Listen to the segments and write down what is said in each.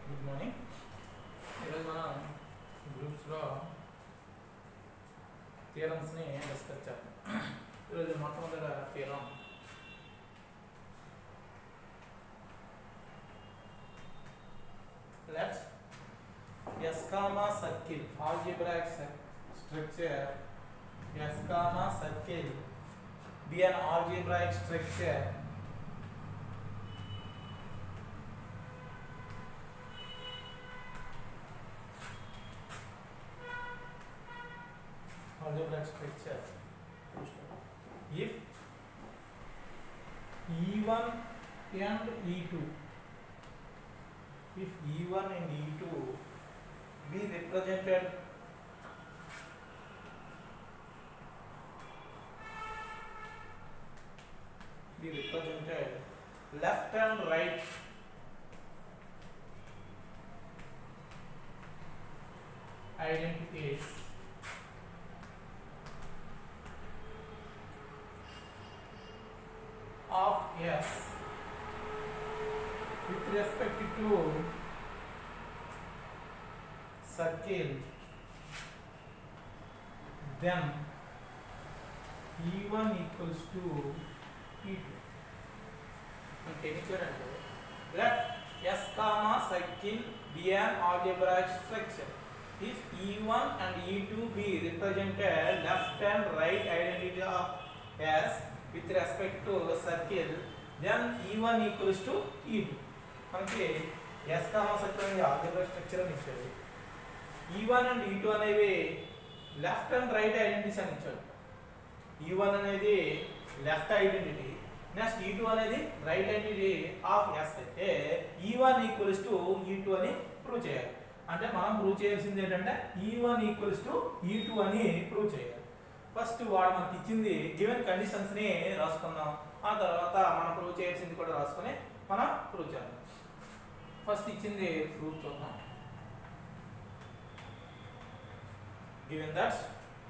Good morning ఈరోజు మనం గ్రూప్స్లో థియరమ్స్ని డిస్కస్ చేద్దాం ఈరోజు మొట్టమొదట theorem let's S comma circle algebraic structure S comma circle be an algebraic structure algebraic structure if e1 and e2 if e1 and e2 be represented be represented left and right identities of S with respect to circle then E1 equals to E2 అంటే ఏమి చూడండి let S comma circle be an algebraic structure if E1 and E2 be represented left and right identity of S with respect to circle then E1 equals to E2 మనకి S comma circle అనేది algebraic structure అని ఇచ్చాడు E1 and E2 అనేవి left and right identities అని ఇచ్చాడు E1 అనేది left identity next E two అనేది right identity of S అయితే E one equals to E two అని ప్రూవ్ చేయాలి అంటే మనం ప్రూవ్ చేయాల్సింది ఏంటంటే E one equals to E two అని ప్రూవ్ చేయాలి ఫస్ట్ వాడు మనకి ఇచ్చింది గివెన్ కండిషన్స్ని రాసుకుందాం ఆ తర్వాత మనం ప్రూవ్ చేయాల్సింది కూడా రాసుకొని మనం ప్రూవ్ చేద్దాం ఫస్ట్ ఇచ్చింది ప్రూఫ్ చూద్దాం given that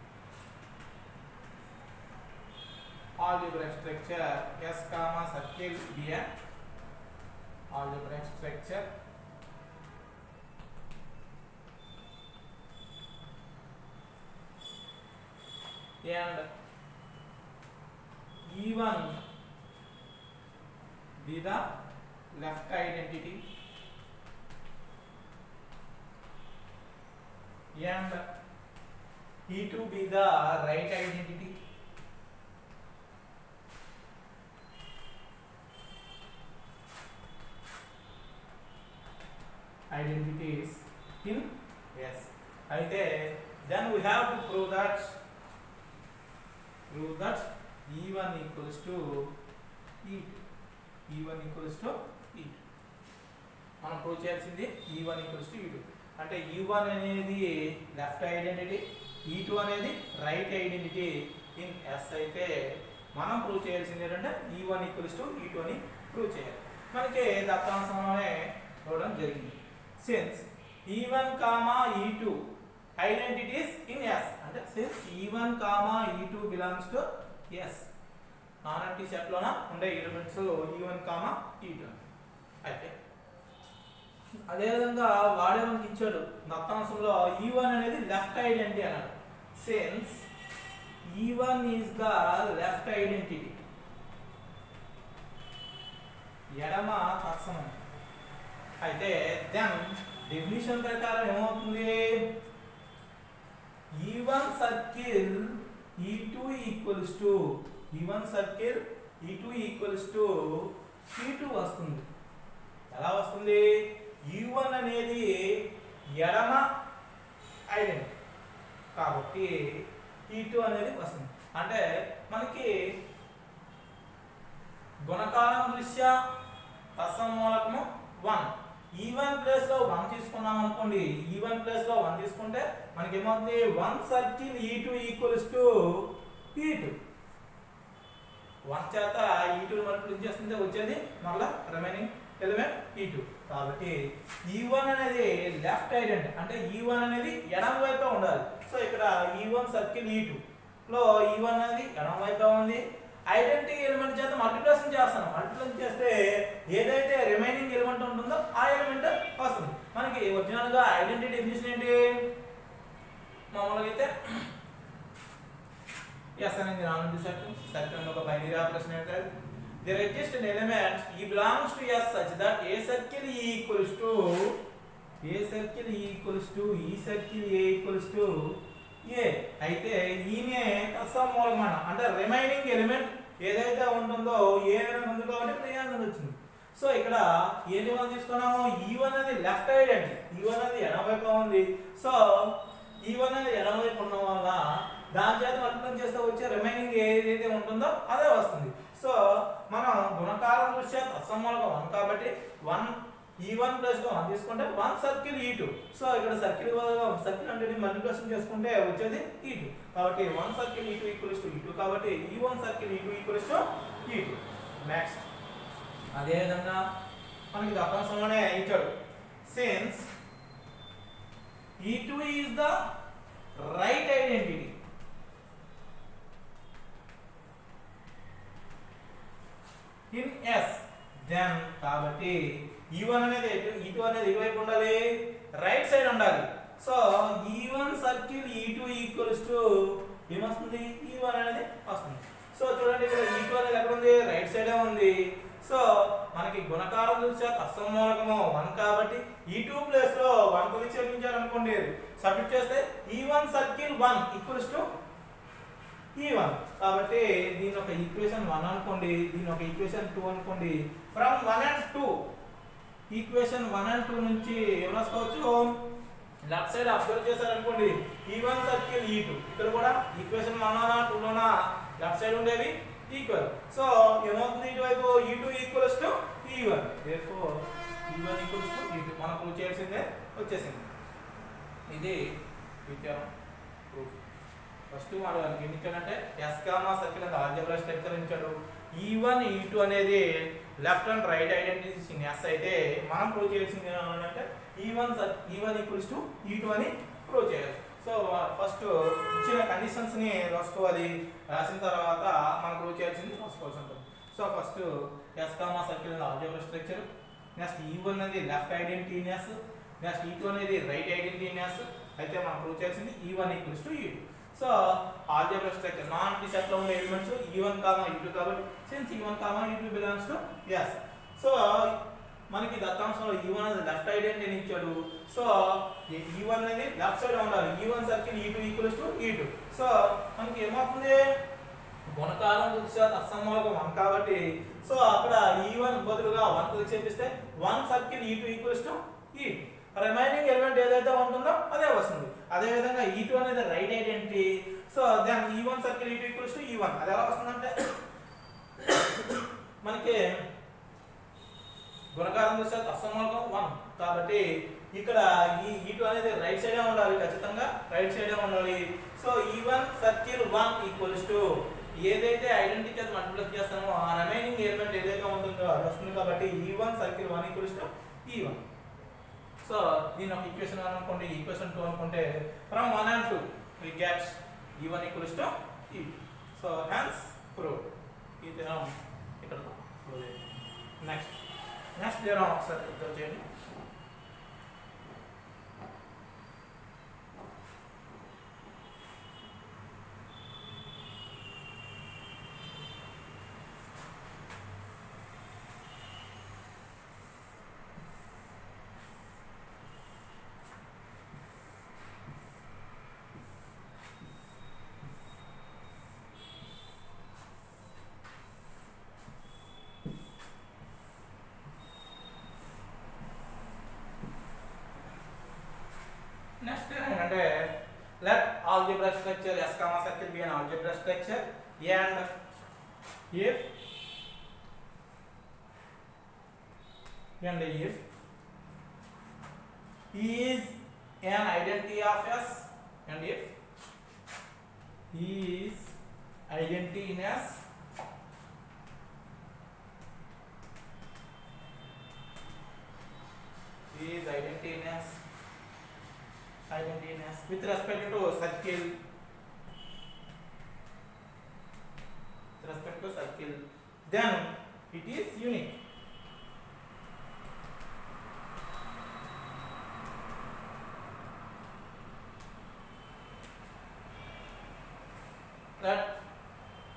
algebraic structure S comma circle be a algebraic structure and E1 be the left identity and E2 be the right identity identities in S. అయితే then we have to prove that prove that E1 equals to E2. E1 equals to E2. మనం prove చేయాల్సింది E1 equals to E2. అంటే E1 అనేది left identity E2 అనేది right identity in S అయితే మనం prove చేయాల్సింది ఏంటంటే E1 equals to E2 అని ప్రూవ్ చేయాలి మనకి దత్తాంశంలోనే చూడడం జరిగింది since E1 comma E2 identities in S అంటే since E1 comma E2 belongs to S non empty set లోన ఉండే ఎలిమెంట్స్ E1 కామా E2 అయితే అదేవిధంగా వాడే మనకి ఇచ్చాడు దత్తాంశంలో E1 అనేది లెఫ్ట్ ఐడెంటిటీ అన్నాడు since E1 is the left identity ఎడమ తత్సమం అయితే దెన్ డెఫినిషన్ ప్రకారం ఏమవుతుంది E1 circle E2 equals to E1 circle E2 equals to E2 వస్తుంది ఎలా వస్తుంది E1 అనేది ఎడమ ఐడెంటిటీ కాబట్టి E2 అనేది వస్తుంది అంటే మనకి గుణకారం దృష్ట్యా తత్సమూలకము వన్ ఈవన్ ప్లేస్ లో వన్ తీసుకున్నాం అనుకోండి ఈవన్ ప్లేస్ లో వన్ తీసుకుంటే మనకి ఏమవుతుంది one circle E two equals to E two one చేత ఈ టూ మల్టిప్లై చేస్తుంటే వచ్చేది మళ్ళా రిమైనింగ్ ఎలిమెంట్ ఈ టూ కాబట్టి ఈ వన్ అనేది లెఫ్ట్ ఐడెంట్ అంటే ఈ వన్ అనేది ఎడమ వైపే ఉండాలి సో ఇక్కడ E one circle E two లో ఈ వన్ అనేది ఎడమ వైపే ఉంది ఐడెంటిటీ ఎలిమెంట్ చేత మల్టిప్లికేషన్ చేస్తాను మల్టిప్లికేషన్ చేస్తే ఏదైతే రిమైనింగ్ ఎలిమెంట్ ఉంటుందో ఆ ఎలిమెంట్ వస్తుంది ఒరిజినల్ గా ఐడెంటిటీ డెఫినేషన్ ఏంటి మామూలుగా అయితే ఎస్ అనేది నాన్ సెట్ సెట్ ఒక బైనరీ ఆపరేషన్ ఏంటంటే there exists an element e belongs to s such that a circle e equals to a circle e equals to e circle a equals to a అయితే ఈనే మూలకమైన అంటే remaining element ఏదైతే ఉంటుందో ఏ అనేది ఉంది కాబట్టి ఇక్కడ ఏ అనేది వచ్చింది సో ఇక్కడ ఏది మనం తీసుకున్నాము ఈ వన్ అనేది లెఫ్ట్ సైడ్ అండి ఈ వన్ అనేది ఎడమవైపు ఉంది సో ఈ వన్ అనేది ఎడమవైపు ఉండడం వల్ల దాని చేత మల్టిప్లై చేస్తే వచ్చే రిమైనింగ్ ఏదైతే ఉంటుందో అదే వస్తుంది సో మనం గుణకారం దృష్ట్యా తత్సమూలక వన్ కాబట్టి one E one plus one తీసుకుంటే one circle E two so ఇక్కడ సర్కిల్ సర్కిల్ అంటే మల్టిప్లికేషన్ చేసుకుంటే వచ్చేది ఈ టూ కాబట్టి one circle E two equals to E two కాబట్టి E one circle E two equals to E two next అదేవిధంగా మనకి దత్తాంశంలోనే ఇచ్చాడు since E two is the right identity in S then కాబట్టి E one అనేది E two అనేది ఇటువైపు ఉండాలి రైట్ సైడ్ ఉండాలి so E one circle E two equals to ఏమొస్తుంది ఈ వన్ అనేది వస్తుంది సో చూడండి ఇక్కడ ఈ టూ అనేది ఎక్కడ ఉంది రైట్ సైడే ఉంది సో మనకి గుణకారం చూసే అసమూలకము వన్ కాబట్టి ఈ టూ ప్లేస్ లో వన్ కొని చేపించాలనుకోండి సబ్మిట్ చేస్తే E one circle one equals to E one కాబట్టి దీని ఒక ఈక్వేషన్ వన్ అనుకోండి దీని ఒక ఈక్వేషన్ టూ అనుకోండి from one and two equation one and two నుంచి ఏం రాసుకోవచ్చు లెఫ్ట్ సైడ్ అబ్జర్వ్ చేశారనుకోండి ఈ వన్ సర్కిల్ ఈ టూ ఇక్కడ కూడా ఈక్వేషన్ వన్ లోనా టూ లోనా లెఫ్ట్ సైడ్ ఉండేవి ఈక్వల్ సో ఏమవుతుంది ఇటువైపు E two equals to E one therefore E one equals to E two మనం ప్రూవ్ చేయాల్సిందే వచ్చేసింది ఇది విచారం ప్రూఫ్ ఫస్ట్ మనం ఏం ఇచ్చాడంటే ఎస్ కామా సర్కిల్ అంత ఆల్జబ్రా స్ట్రక్చర్ ఇచ్చాడు ఈ వన్ ఈ టూ అనేది left and right identities in S అయితే మనం ప్రూవ్ చేయాల్సింది ఏంటంటే E one E one equals to E two అని ప్రూవ్ చేయాలి సో ఫస్ట్ ఇచ్చిన కండిషన్స్ ని రాసుకోవాలి రాసిన తర్వాత మనం ప్రూవ్ చేయాల్సింది రాసుకోవాల్సి ఉంటుంది so first S comma circle and algebra structure next E one అనేది left identity in S next E two అనేది రైట్ ఐడెంటిటీ ఇన్ ఎస్ అయితే మనం ప్రూవ్ చేయాల్సింది E one equals to E two so algebra structure non టీ set లో ఉండే elements E one comma E two కాబట్టి since E one comma E two belongs to yes so మనకి దత్తాంశంలో ఈ1 అనేది లెఫ్ట్ ఐడెంటిటీ ఇచ్చాడు సో ఈ1 అనేది లెఫ్ట్ సైడ్ ఉండాలి E one circle E two equals to E two so మనకి ఏమవుతుంది గుణకారం దృష్ట్యా అసమూలకం 1 కాబట్టి సో అక్కడ ఈ1 బదులుగా 1 తో చేపిస్తే 1 circle E two equals to E two remaining element ఏదైతే ఉంటుందో అదే వస్తుంది అదే విధంగా ఈ టూ అనేది right identity so then E one circle E two equals to E one అది ఎలా వస్తుందంటే మనకి గుణకారం చూస్తే అసమూలకం వన్ కాబట్టి ఇక్కడ ఈ ఈ టూ అనేది రైట్ సైడే ఉండాలి ఖచ్చితంగా రైట్ సైడే ఉండాలి so E one circle one equals to ఏదైతే ఐడెంటిటీ చేత మల్టిప్లై చేస్తామో ఆ రిమైనింగ్ ఎలిమెంట్ ఏదైతే ఉంటుందో అది వస్తుంది కాబట్టి E one circle one equals to E one so దీని ఒక ఈక్వేషన్ వన్ అనుకోండి ఈక్వేషన్ టూ అనుకుంటే from one and two we gets E one equals to E so hence prove ఈ దినం ఇక్కడ ప్రూవ్ నెక్స్ట్ నెక్స్ట్ దినం ఒకసారి అబ్జర్వ్ చేయండి నెక్స్ట్ ఏంటంటే let algebra structure S comma circle be an algebra structure and if and if E is an identity of S and if E is identity in S E is identity in S identity in S with respect to circle with respect to circle then it is unique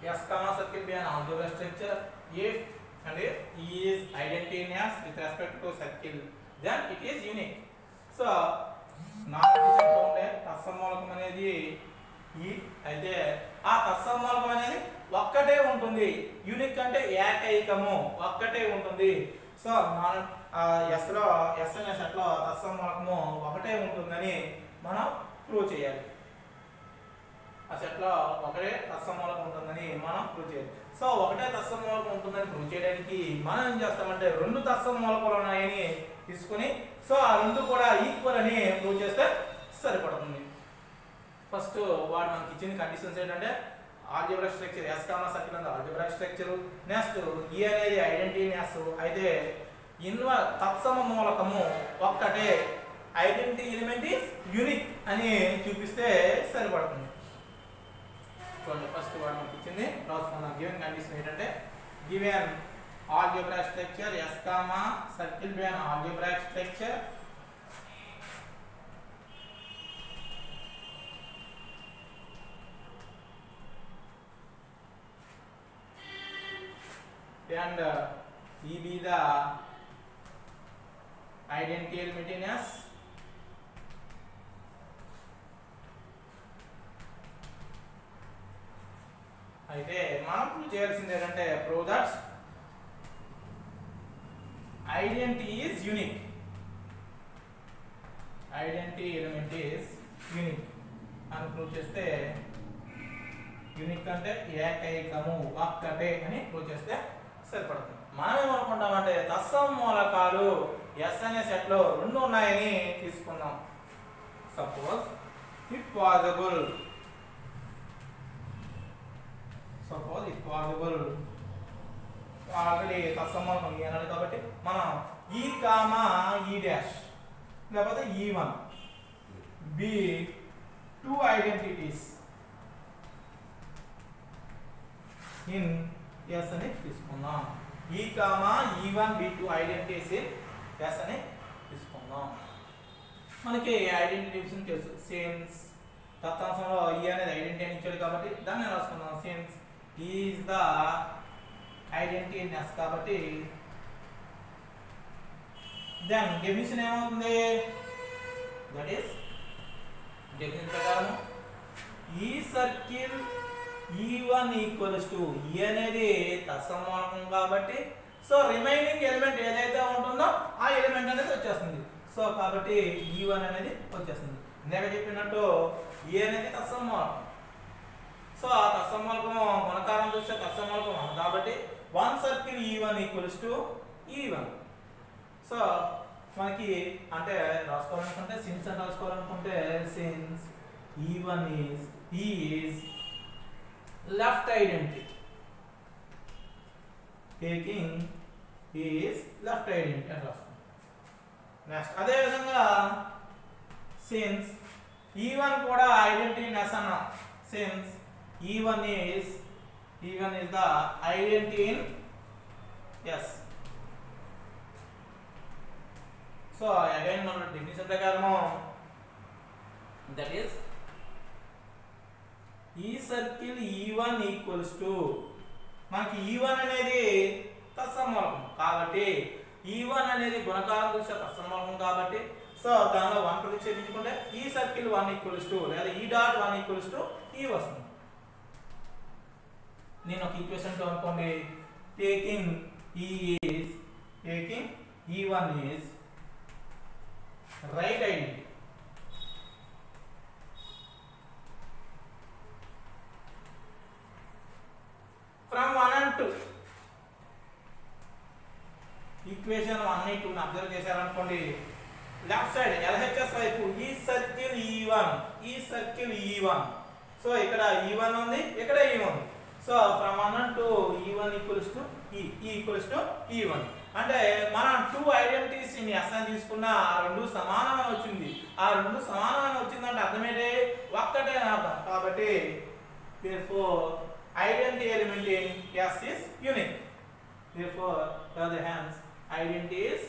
S comma circle be an algebra structure if and if E is identineous with respect to circle then it is unique. So నాలుగు చెప్తూ ఉండే తత్సమూలకం అనేది ఈ అయితే ఆ తత్సమూలకం అనేది ఒక్కటే ఉంటుంది యూనిక్ అంటే ఏకైకము ఒక్కటే ఉంటుంది సో మన ఎస్లో ఎస్ అనే సెట్లో తత్సమూలకము ఒకటే ఉంటుందని మనం ప్రూవ్ చేయాలి ఆ సెట్లో ఒకటే తత్సమూలకం ఉంటుందని మనం ప్రూవ్ చేయాలి సో ఒకటే తత్సమూలకం ఉంటుందని ప్రూవ్ చేయడానికి మనం ఏం చేస్తామంటే రెండు తత్సమూలకాలు ఉన్నాయని తీసుకుని సో ఆ రెండు కూడా ఈక్వల్ అని ప్రూవ్ చేస్తే సరిపడుతుంది ఫస్ట్ వాడు మనకి ఇచ్చిన కండిషన్స్ ఏంటంటే algebra structure S comma circle ఉంది ఆల్జీబ్రా స్ట్రక్చర్ నెక్స్ట్ ఈ అనేది ఐడెంటిటీ నెస్ అయితే ఇన్వ తత్సమ మూలకము ఒక్కటే ఐడెంటిటీ ఎలిమెంట్ ఈస్ యూనిక్ అని చూపిస్తే సరిపడుతుంది చూడండి ఫస్ట్ వాడు మనకి ఇచ్చింది రాసుకుందాం గివెన్ కండిషన్ ఏంటంటే given algebraic structure S comma circle be an algebraic structure and uh, E be the identity element in S అయితే మనం ప్రూవ్ చేయాల్సింది ఏంటంటే prove that identity is unique identity element is unique అని prove చేస్తే unique అంటే ఏకైకము ఒక్కటే అని ప్రూవ్ చేస్తే సరిపడుతుంది మనం ఏమనుకుంటామంటే తత్సం మూలకాలు ఎస్ అనే సెట్లో రెండు ఉన్నాయని తీసుకుందాం suppose it possible suppose it possible already తత్సమూలకం ఈ అన్నాడు కాబట్టి మనం ఈ కామా ఈ డాష్ లేకపోతే E one be two identities in S అని తీసుకుందాం E comma E one be two identities in S అని తీసుకుందాం మనకి ఐడెంటిటీస్ తెలుసు సేన్స్ తత్వాంశంలో ఈ అనేది ఐడెంటిటీ అని ఇచ్చాడు కాబట్టి దాన్ని రాసుకుందాం since is the identity in S కాబట్టి దెన్ డెఫినిషన్ ఏమవుతుంది దట్ ఈస్ డెఫినిషన్ ప్రకారం E circle E one equals to ఈ అనేది తత్సమానం కాబట్టి సో రిమైనింగ్ ఎలిమెంట్ ఏదైతే ఉంటుందో ఆ ఎలిమెంట్ అనేది వచ్చేస్తుంది సో కాబట్టి ఈ వన్ అనేది వచ్చేస్తుంది ఇందాక చెప్పినట్టు ఈ అనేది తత్సమానం సో ఆ తత్సమూలకము గుణకారం చూస్తే తత్సమూలకం వన్ కాబట్టి one circle E one equals to E one so మనకి అంటే రాసుకోవాలనుకుంటే సిన్స్ అని రాసుకోవాలనుకుంటే since E one is is left identity taking is left identity అని రాసుకుంటాం నెక్స్ట్ అదేవిధంగా సిన్స్ ఈ వన్ కూడా ఐడెంటిటీ నెస్ అన్నాం since E one is E one is the identity in S so again మన డెఫినేషన్ ప్రకారము that is E circle E one equals to మనకి ఈ వన్ అనేది తత్సమూలకం కాబట్టి ఈ వన్ అనేది గుణకారం చూస్తే తత్సమూలకం కాబట్టి సో దానిలో వన్ ప్రతిక్షేపించుకుంటే ఈ సర్కిల్ వన్ ఈక్వల్స్ టు లేదా ఈ డాట్ వన్ ఈక్వల్స్ టు ఈ వస్తుంది నేను ఒక ఈక్వేషన్ తో అనుకోండి taking E is taking E one is right identity from one and two equation one two observe చేశారనుకోండి లెఫ్ట్ సైడ్ ఎల్హెచ్ఎస్ వైపు ఈ సర్కిల్ ఈ వన్ ఈ సర్కిల్ ఈ వన్ సో ఇక్కడ ఈ వన్ ఉంది ఇక్కడ E one so from one and two E one equals to E equals to E one అంటే మనం two identities in S అని తీసుకున్న ఆ రెండు సమానమని వచ్చింది ఆ రెండు సమానమని వచ్చిందంటే అర్థమేంటి ఒక్కటే అని అర్థం కాబట్టి therefore identity element in S is unique therefore by the hands identity is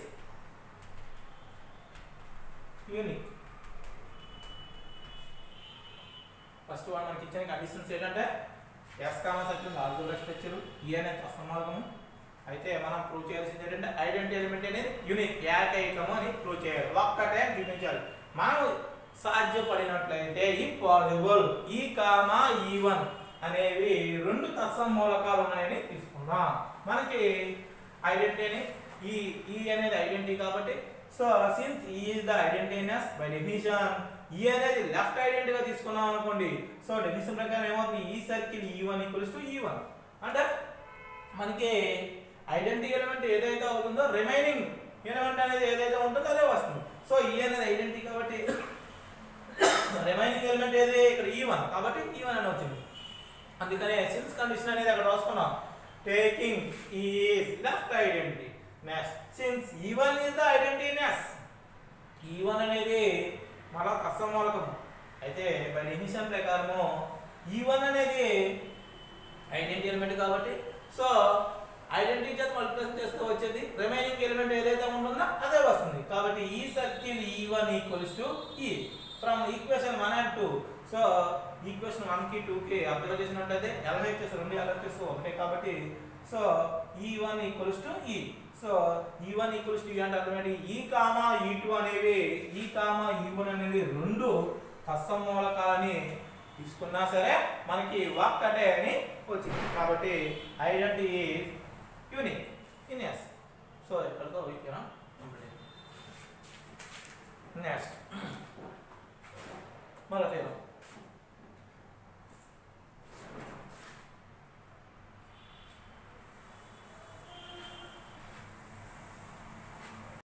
unique first one మనకి ఇచ్చిన కండిషన్స్ ఏంటంటే S comma circle algebra structure E అనేది అసమార్గము అయితే మనం ప్రూవ్ చేయాల్సింది ఏంటంటే ఐడెంటిటీ ఎలిమెంట్ అనేది యూనిక్ ఏకైకము అని ప్రూవ్ చేయాలి ఒక్కటే చూపించాలి మనం సాధ్యపడినట్లయితే impossible E comma E one అనేవి రెండు తత్సం మూలకాలు ఉన్నాయని తీసుకుందాం మనకి ఐడెంటిటీ ఈ ఈ అనేది ఐడెంటిటీ కాబట్టి so since E is the ఐడెంటిటీనెస్ బై డెఫినిషన్ ఈ అనేది లెఫ్ట్ ఐడెంటిటీగా తీసుకున్నాం అనుకోండి సో డెఫినిషన్ ప్రకారం ఏమవుతుంది E circle E one equals to E one అంటే మనకి ఐడెంటిటీ ఎలిమెంట్ ఏదైతే అవుతుందో రిమైనింగ్ ఎలిమెంట్ అనేది ఏదైతే ఉంటుందో అదే వస్తుంది సో ఈ అనేది ఐడెంటిటీ కాబట్టి రిమైనింగ్ ఎలిమెంట్ ఏది ఇక్కడ ఈ వన్ కాబట్టి ఈ వన్ అని వచ్చింది అందుకనే సిన్స్ కండిషన్ అనేది అక్కడ రాసుకున్నాం taking is left identity next since E one is the identity నెస్ ఈ వన్ అనేది మళ్ళా అసమూలకం అయితే బై డెఫినిషన్ ప్రకారము ఈ వన్ అనేది ఐడెంటిటీ ఎలిమెంట్ కాబట్టి సో ఐడెంటిటీ చేత మల్టిప్లికేషన్ చేస్తే వచ్చేది రిమైనింగ్ ఎలిమెంట్ ఏదైతే ఉంటుందో అదే వస్తుంది కాబట్టి E circle E one equals to E from equation one and two so equation one కి టూ కి అబ్జర్వ్ చేసినట్లయితే ఎల్హెచ్ఎస్ రెండు ఎల్హెచ్ఎస్ ఒకటే కాబట్టి so E one equals to E so E one equals to E అంటే అర్థమేంటి ఈ comma ఈ two అనేవి ఈ కామా ఈ వన్ అనేవి రెండు తత్సమూలకాలని తీసుకున్నా సరే మనకి ఒక్కటే అని వచ్చింది కాబట్టి identity unique in S so ఎక్కడితో ఓకేనా నెక్స్ట్ మరొక